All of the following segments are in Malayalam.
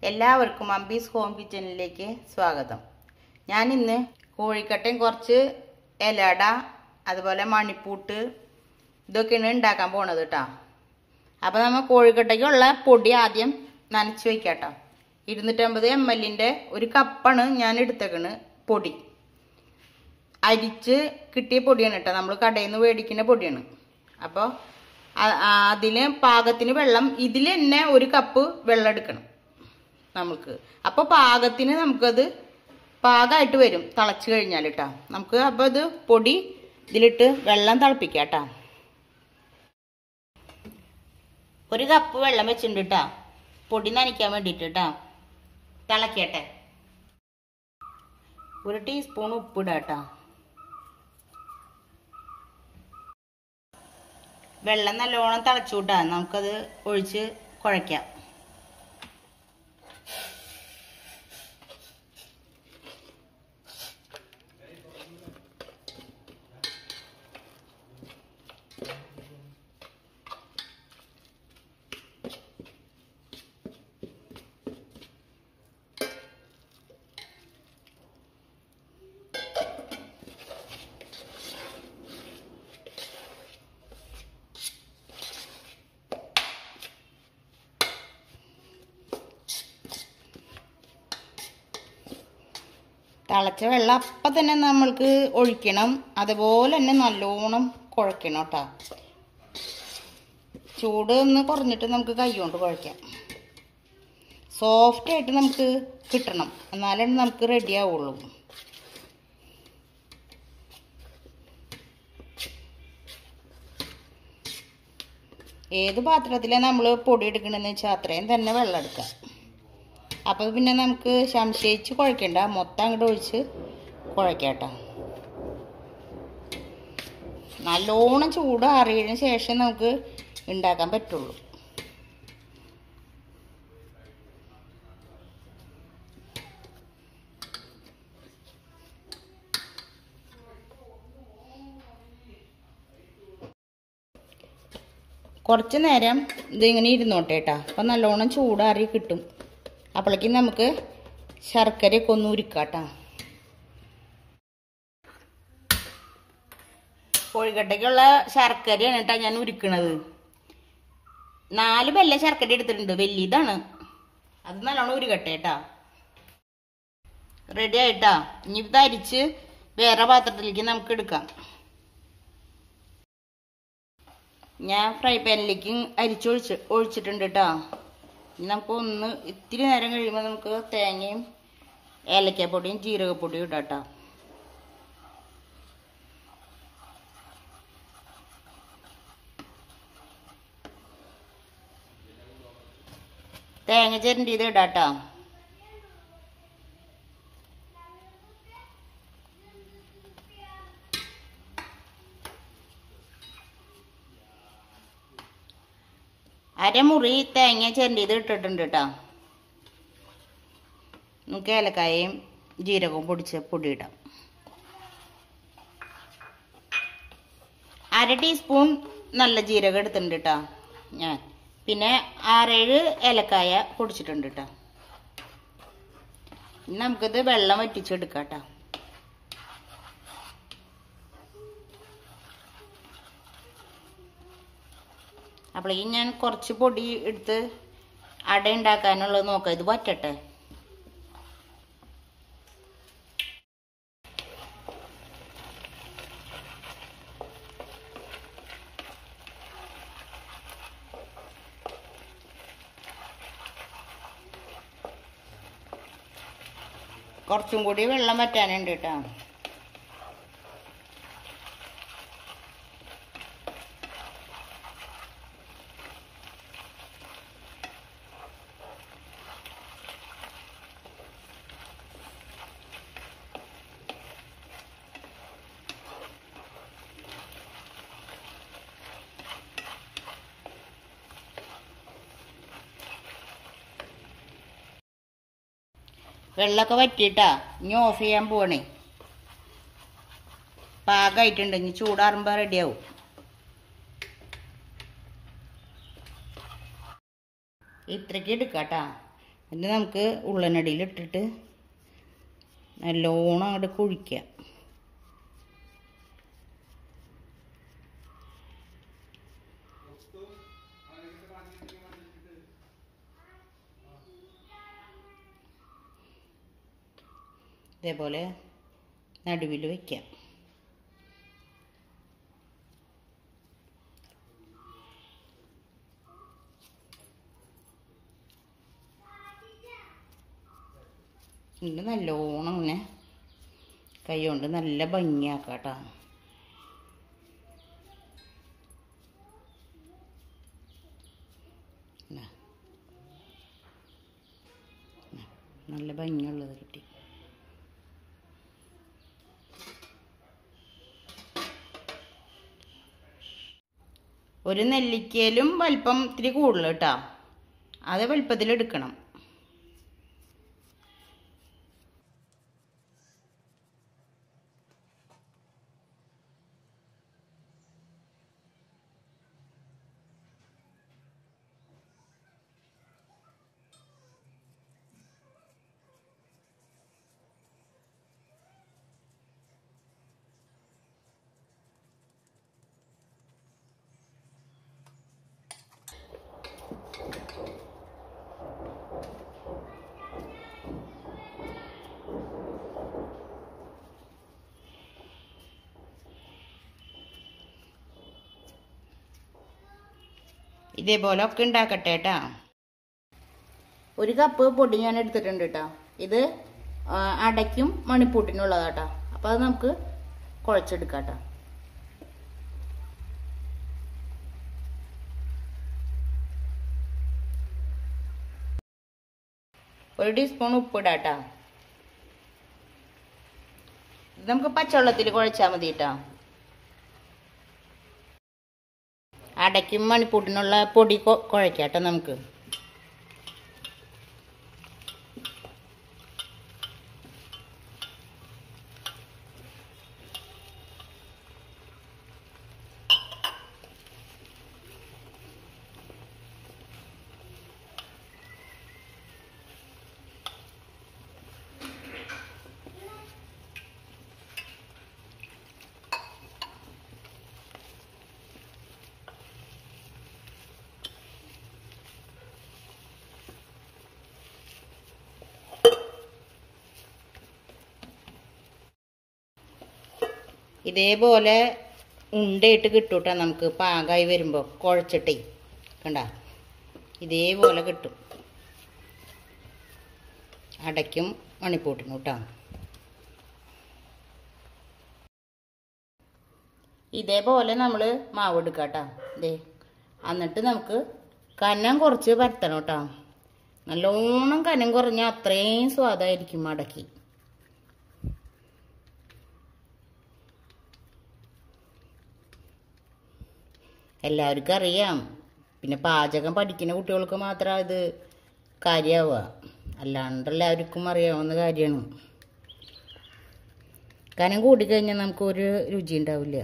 എല്ലാവർക്കും അമ്പീസ് ഹോം കിച്ചണിലേക്ക് സ്വാഗതം ഞാൻ ഇന്ന് കോഴിക്കട്ടയും കുറച്ച് ഇലട അതുപോലെ മണിപ്പൂട്ട് ഇതൊക്കെയാണ് ഉണ്ടാക്കാൻ പോണത് കേട്ടോ അപ്പോൾ നമ്മൾ കോഴിക്കട്ടയ്ക്കുള്ള പൊടി ആദ്യം നനച്ച് വയ്ക്കാം കേട്ടോ ഇരുന്നൂറ്റമ്പത് എം എല്ലിൻ്റെ ഒരു കപ്പാണ് ഞാൻ എടുത്തേക്കണ് പൊടി അരിച്ച് കിട്ടിയ പൊടിയാണ് കേട്ടോ നമ്മൾ കടയിൽ നിന്ന് മേടിക്കുന്ന പൊടിയാണ് അപ്പോൾ അതിന് പാകത്തിന് വെള്ളം ഇതിൽ തന്നെ ഒരു കപ്പ് വെള്ളം എടുക്കണം നമുക്ക് അപ്പോൾ പാകത്തിന് നമുക്കത് പാകമായിട്ട് വരും തിളച്ച് കഴിഞ്ഞാൽ കേട്ടോ നമുക്ക് അപ്പോൾ ഇത് പൊടി ഇതിലിട്ട് വെള്ളം തിളപ്പിക്കാം കേട്ടോ ഒരു കപ്പ് വെള്ളം വെച്ചിട്ടുണ്ട് കേട്ടോ പൊടി നനയ്ക്കാൻ വേണ്ടിയിട്ട് കേട്ടോ തിളക്കട്ടെ ഒരു ടീസ്പൂൺ ഉപ്പിടാം കേട്ടോ വെള്ളം നല്ലോണം തിളച്ചുകൂട്ടാ നമുക്കത് ഒഴിച്ച് കുഴയ്ക്കാം തിളച്ച വെള്ളം അപ്പം തന്നെ നമ്മൾക്ക് ഒഴിക്കണം അതുപോലെ തന്നെ നല്ലോണം കുഴക്കണം കേട്ടോ ചൂട് ഒന്ന് കുറഞ്ഞിട്ട് നമുക്ക് കൈ കൊണ്ട് കുഴക്കാം സോഫ്റ്റ് ആയിട്ട് നമുക്ക് കിട്ടണം എന്നാലേ നമുക്ക് റെഡി ആവുള്ളൂ ഏത് പാത്രത്തിലാണ് നമ്മൾ പൊടി എടുക്കണമെന്ന് വെച്ചാൽ അത്രയും തന്നെ വെള്ളം എടുക്കാം അപ്പോൾ പിന്നെ നമുക്ക് സംശയിച്ച് കുഴക്കണ്ട മൊത്തം അങ്ങോട്ട് ഒഴിച്ച് കുഴക്കട്ടോ നല്ലോണം ചൂട് അറിയതിന് ശേഷം നമുക്ക് ഉണ്ടാക്കാൻ പറ്റുള്ളൂ കുറച്ച് നേരം ഇതിങ്ങനെ ഇരുന്നോട്ടെ കേട്ടോ അപ്പം നല്ലോണം ചൂടാറി കിട്ടും അപ്പോഴേക്കും നമുക്ക് ശർക്കരയൊക്കെ ഒന്ന് ഉരുക്കാട്ടോ കോഴിക്കട്ടയ്ക്കുള്ള ശർക്കരയാണ് കേട്ടോ ഞാൻ ഉരുക്കണത് നാല് വെല്ല ശർക്കര എടുത്തിട്ടുണ്ട് വലിയതാണ് അത് നല്ലോണം ഉരുക്കട്ടെ കേട്ടാ റെഡി ആയിട്ടാ ഇനി ഇത് അരിച്ച് വേറെ പാത്രത്തിലേക്ക് നമുക്ക് എടുക്കാം ഞാൻ ഫ്രൈ പാനിലേക്ക് അരിച്ചൊഴിച്ച് ഒഴിച്ചിട്ടുണ്ട് കേട്ടോ ഇനി നമുക്ക് ഒന്ന് ഇത്തിരി നേരം കഴിയുമ്പോൾ നമുക്ക് തേങ്ങയും ഏലക്കാപ്പൊടിയും ജീരകപ്പൊടിയും ഇടാം കേട്ടോ തേങ്ങ ചിരണ്ടിയത് ഇടാം കേട്ടോ അരമുറി തേങ്ങ ചിരണ്ടിയത് ഇട്ടിട്ടുണ്ട് കേട്ടോ നമുക്ക് ഏലക്കായയും ജീരകവും പൊടിച്ച് പൊടി ഇടാം അര ടീസ്പൂൺ നല്ല ജീരകം എടുത്തിട്ടുണ്ട് കേട്ടോ ഞാൻ പിന്നെ ആറേഴ് ഏലക്കായ പൊടിച്ചിട്ടുണ്ട് കേട്ടോ ഇനി നമുക്കിത് വെള്ളം വറ്റിച്ചെടുക്കാം കേട്ടോ അപ്പോഴേക്കും ഞാൻ കുറച്ച് പൊടി എടുത്ത് അട ഉണ്ടാക്കാനുള്ളത് നോക്കാം ഇത് വറ്റട്ടെ കുറച്ചും കൂടി വെള്ളം വറ്റാനുണ്ട് കേട്ടോ വെള്ളമൊക്കെ വറ്റിയിട്ടാ ഇനി ഓഫ് ചെയ്യാൻ പോവാണേ പാകമായിട്ടുണ്ട് ഇനി ചൂടാറുമ്പോൾ റെഡിയാവും ഇത്രയ്ക്ക് എടുക്കാട്ടാ എന്നിട്ട് നമുക്ക് ഉള്ളനടിയിൽ ഇട്ടിട്ട് നല്ലോണം അങ്ങോട്ട് കുഴിക്കാം ഇതേപോലെ നടുവിൽ വയ്ക്കാം എന്നിട്ട് നല്ലോണം ഇങ്ങനെ കൈ കൊണ്ട് നല്ല ഭംഗിയാക്കാം കേട്ടോ ഇതാ. ഇതാ. നല്ല ഭംഗിയുള്ളത് കിട്ടി ഒരു നെല്ലിക്കയിലും വലിപ്പം ഇത്തിരി കൂടുതൽ കേട്ടോ അത് വലിപ്പത്തിൽ എടുക്കണം ഇതേപോലെ ഒക്കെ ഉണ്ടാക്കട്ടെ കേട്ടാ ഒരു കപ്പ് പൊടി ഞാൻ എടുത്തിട്ടുണ്ട് കേട്ടോ ഇത് ആ, അടയ്ക്കും മണിപ്പൂട്ടിനുള്ളതാട്ടോ അപ്പോൾ അത് നമുക്ക് കുഴച്ചെടുക്കാം കേട്ടോ ഒരു ടീസ്പൂൺ ഉപ്പിടാം കേട്ടോ ഇത് നമുക്ക് പച്ചവെള്ളത്തിൽ കുഴച്ചാൽ മതി കേട്ടോ അടയ്ക്കും മണിപ്പൂട്ടിനുള്ള പൊടി കൊ- കുഴക്കാം കേട്ടോ നമുക്ക് ഇതേപോലെ ഉണ്ടയിട്ട് കിട്ടൂട്ടോ നമുക്ക് പാകമായി വരുമ്പോൾ കുഴച്ചിട്ടേ കണ്ട ഇതേപോലെ കിട്ടും അടയ്ക്കും മണിപ്പൂട്ടിനും കേട്ടോ ഇതേപോലെ നമ്മൾ മാവ് എടുക്കാം കേട്ടോ ഇതേ എന്നിട്ട് നമുക്ക് കനം കുറച്ച് പരത്തണം കേട്ടോ നല്ലോണം കനം കുറഞ്ഞാൽ അത്രയും സ്വാദായിരിക്കും മടക്കി എല്ലാവർക്കും അറിയാം പിന്നെ പാചകം പഠിക്കുന്ന കുട്ടികൾക്ക് മാത്രം ഇത് കാര്യമാവുക അല്ലാണ്ട് എല്ലാവർക്കും അറിയാവുന്ന കാര്യമാണ് കനം കൂടിക്കഴിഞ്ഞാൽ നമുക്കൊരു രുചി ഉണ്ടാവില്ല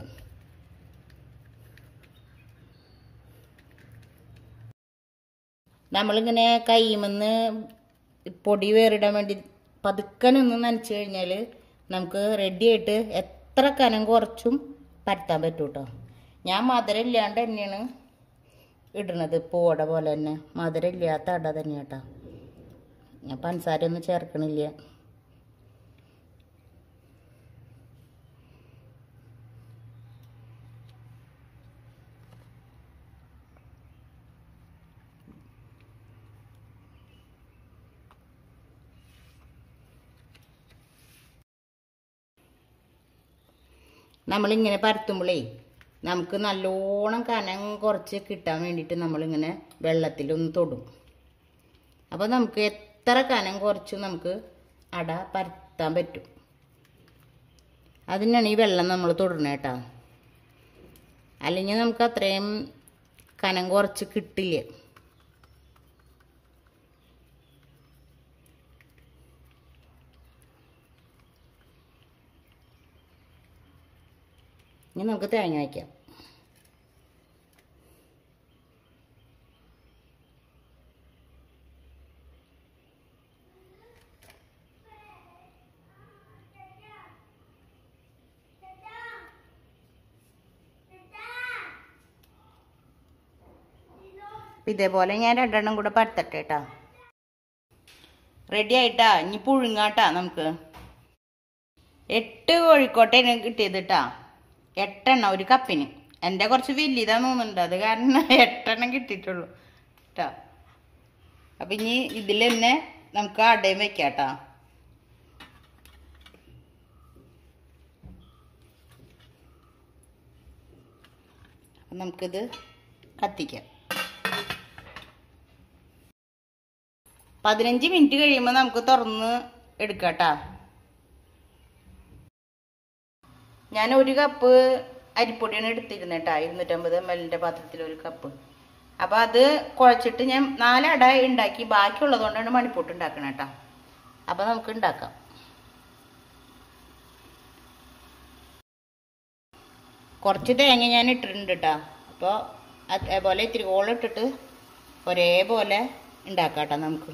നമ്മളിങ്ങനെ കൈമെന്ന് പൊടി വേറിടാൻ വേണ്ടി പതുക്കനൊന്ന് നനച്ച് കഴിഞ്ഞാൽ നമുക്ക് റെഡിയായിട്ട് എത്ര കനം കുറച്ചും പരത്താൻ പറ്റും കേട്ടോ ഞാൻ മധുരം ഇല്ലാണ്ട് തന്നെയാണ് ഇടണത് പൂവട പോലെ തന്നെ മധുരം ഇല്ലാത്ത അട തന്നെ കേട്ടോ ഞാൻ പഞ്ചസാര ഒന്നും ചേർക്കണില്ല നമ്മളിങ്ങനെ പരത്തുമ്പോഴേ നമുക്ക് നല്ലോണം കനം കുറച്ച് കിട്ടാൻ വേണ്ടിയിട്ട് നമ്മളിങ്ങനെ വെള്ളത്തിലൊന്ന് തൊടും അപ്പോൾ നമുക്ക് എത്ര കനം കുറച്ച് നമുക്ക് അട പരത്താൻ പറ്റും അതിനാണ് ഈ വെള്ളം നമ്മൾ തൊടുന്നത് കേട്ടോ അല്ലെങ്കിൽ നമുക്ക് അത്രയും കനം കുറച്ച് കിട്ടില്ല ഇനി നമുക്ക് തേങ്ങ വയ്ക്കാം അപ്പം ഇതേപോലെ ഞാൻ രണ്ടെണ്ണം കൂടെ പരത്തട്ടെ കേട്ടോ റെഡി ആയിട്ടാ ഇനി പുഴുങ്ങാട്ടാ നമുക്ക് എട്ട് കോഴിക്കോട്ടേന് കിട്ടിയത് കേട്ടാ എട്ടെണ്ണം ഒരു കപ്പിന് എൻ്റെ കുറച്ച് വലിയതാന്ന് തോന്നുന്നുണ്ട് അത് കാരണം എട്ടെണ്ണം കിട്ടിയിട്ടുള്ളൂ കേട്ടോ അപ്പം ഇനി ഇതിൽ തന്നെ നമുക്ക് അടയും വെക്കാം കേട്ടോ അപ്പം നമുക്കിത് കത്തിക്കാം പതിനഞ്ച് മിനിറ്റ് കഴിയുമ്പോൾ നമുക്ക് തുറന്ന് എടുക്കാം കേട്ടോ ഞാൻ ഒരു കപ്പ് അരിപ്പൊടിയാണ് എടുത്തിരുന്നത് കേട്ടോ ഇരുന്നൂറ്റമ്പത് എം എല്ലിൻ്റെ പാത്രത്തിൽ ഒരു കപ്പ് അപ്പോൾ അത് കുഴച്ചിട്ട് ഞാൻ നാലട ഉണ്ടാക്കി ബാക്കിയുള്ളത് കൊണ്ടാണ് മണിപ്പൂട്ട് ഉണ്ടാക്കണം കേട്ടോ അപ്പോൾ നമുക്ക് ഉണ്ടാക്കാം കുറച്ച് തേങ്ങ ഞാൻ ഇട്ടിട്ടുണ്ട് കേട്ടോ അപ്പോൾ അതേപോലെ ഇത്തിരി കോളം ഇട്ടിട്ട് ഒരേപോലെ ഉണ്ടാക്കാം കേട്ടോ നമുക്ക്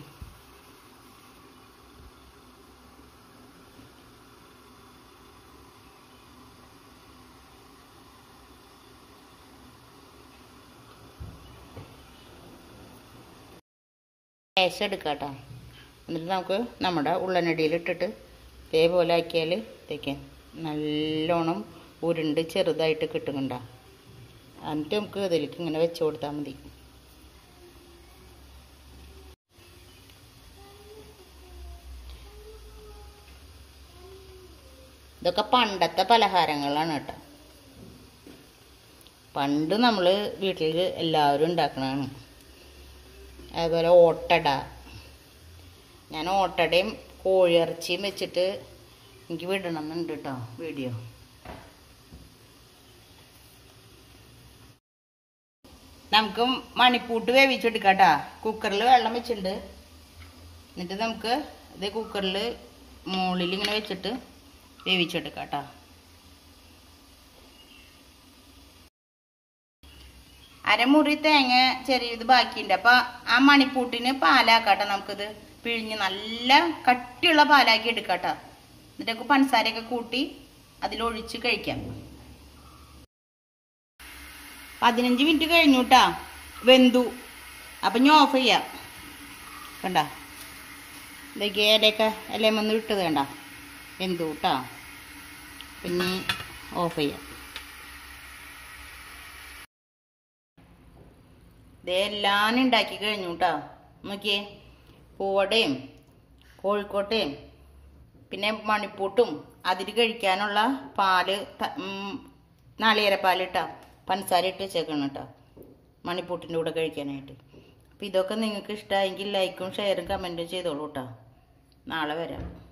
ലേശം എടുക്കാം കേട്ടോ എന്നിട്ട് നമുക്ക് നമ്മുടെ ഉള്ളനടിയിൽ ഇട്ടിട്ട് ഇതേപോലെ ആക്കിയാൽ തേക്കാൻ നല്ലോണം ഉരുണ്ട് ചെറുതായിട്ട് കിട്ടുന്നുണ്ട എന്നിട്ട് നമുക്ക് ഇതിലേക്ക് ഇങ്ങനെ വെച്ച് കൊടുത്താൽ മതി ഇതൊക്കെ പണ്ടത്തെ പലഹാരങ്ങളാണ് കേട്ടോ പണ്ട് നമ്മൾ വീട്ടിൽ എല്ലാവരും ഉണ്ടാക്കണതാണ് അതുപോലെ ഓട്ടട ഞാൻ ഓട്ടടയും കോഴിയിറച്ചിയും വെച്ചിട്ട് എനിക്ക് വിടണം എന്നുണ്ട് കേട്ടോ വീഡിയോ നമുക്ക് മണിപ്പൂട്ട് വേവിച്ചെടുക്കാം കേട്ടോ കുക്കറിൽ വെള്ളം വെച്ചിട്ടുണ്ട് എന്നിട്ട് നമുക്ക് ഇത് കുക്കറിൽ മുകളിൽ ഇങ്ങനെ വെച്ചിട്ട് വേവിച്ചെടുക്കാം കേട്ടോ അരമുറി തേങ്ങ ചെറിയത് ബാക്കിയുണ്ട് അപ്പൊ ആ മണിപ്പൂട്ടിന് പാലാക്കാട്ടോ നമുക്കിത് പിഴിഞ്ഞ് നല്ല കട്ടിയുള്ള പാലാക്കി എടുക്കാട്ടോ എന്നിട്ടൊക്കെ പഞ്ചസാരയൊക്കെ കൂട്ടി അതിലൊഴിച്ച് കഴിക്കാം പതിനഞ്ച് മിനിറ്റ് കഴിഞ്ഞു കേട്ടാ വെന്തു അപ്പം ഞാൻ ഓഫ് ചെയ്യാം കണ്ട ഇതൊക്കെ ഇലയൊക്കെ ഇലയും വന്ന് വിട്ടത് കണ്ട വെന്തു കേട്ടാ പിന്നെ ഓഫ് ചെയ്യാം ദേ എല്ലാം ഉണ്ടാക്കി കഴിഞ്ഞു കേട്ടോ നോക്കിയേ പൂവടയും കോഴിക്കോട്ടയും പിന്നെ മണിപ്പൂട്ടും അതിൽ കഴിക്കാനുള്ള പാല് ത- ഉം, നാളികേരപ്പാൽ ഇട്ടാ പഞ്ചസാര ഇട്ട് വെച്ചേക്കണം കേട്ടോ മണിപ്പൂട്ടിൻ്റെ കൂടെ കഴിക്കാനായിട്ട് അപ്പം ഇതൊക്കെ നിങ്ങൾക്ക് ഇഷ്ടമായെങ്കിൽ ലൈക്കും ഷെയറും കമൻറ്റും ചെയ്തോളൂ കേട്ടോ നാളെ വരാം